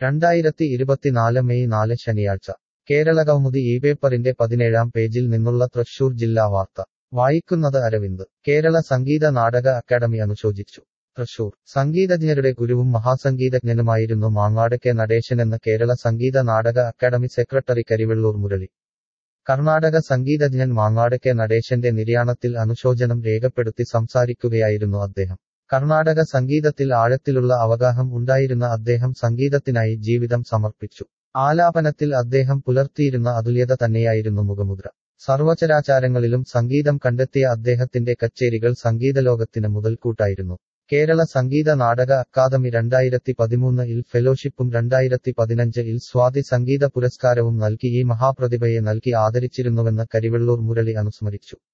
രണ്ടായിരത്തി ഇരുപത്തിനാല് മെയ് നാല് ശനിയാഴ്ച കേരളകൗമുദി ഈ പേപ്പറിന്റെ പതിനേഴാം പേജിൽ നിന്നുള്ള തൃശൂർ ജില്ലാ വാർത്ത വായിക്കുന്നത് അരവിന്ദ് കേരള സംഗീത നാടക അക്കാദമി അനുശോചിച്ചു തൃശൂർ സംഗീതജ്ഞരുടെ ഗുരുവും മഹാസംഗീതജ്ഞനുമായിരുന്നു മാങ്ങാട് കെ നടേശനെന്ന് കേരള സംഗീത നാടക അക്കാദമി സെക്രട്ടറി കരിവെള്ളൂർ മുരളി കർണാടക സംഗീതജ്ഞൻ മാങ്ങാട് കെ നടേശന്റെ നിര്യാണത്തിൽ അനുശോചനം രേഖപ്പെടുത്തി സംസാരിക്കുകയായിരുന്നു അദ്ദേഹം കർണാടക സംഗീതത്തിൽ ആഴത്തിലുള്ള അവഗാഹം ഉണ്ടായിരുന്ന അദ്ദേഹം സംഗീതത്തിനായി ജീവിതം സമർപ്പിച്ചു ആലാപനത്തിൽ അദ്ദേഹം പുലർത്തിയിരുന്ന അതുല്യത തന്നെയായിരുന്നു മുഖമുദ്ര സർവചരാചാരങ്ങളിലും സംഗീതം കണ്ടെത്തിയ അദ്ദേഹത്തിന്റെ കച്ചേരികൾ സംഗീതലോകത്തിന് മുതൽക്കൂട്ടായിരുന്നു കേരള സംഗീത നാടക അക്കാദമി രണ്ടായിരത്തി പതിമൂന്ന് ഇൽ ഫെലോഷിപ്പും രണ്ടായിരത്തി പതിനഞ്ച് ഇൽ സ്വാതി സംഗീത പുരസ്കാരവും നൽകി ഈ മഹാപ്രതിഭയെ നൽകി ആദരിച്ചിരുന്നുവെന്ന് കരിവെള്ളൂർ മുരളി അനുസ്മരിച്ചു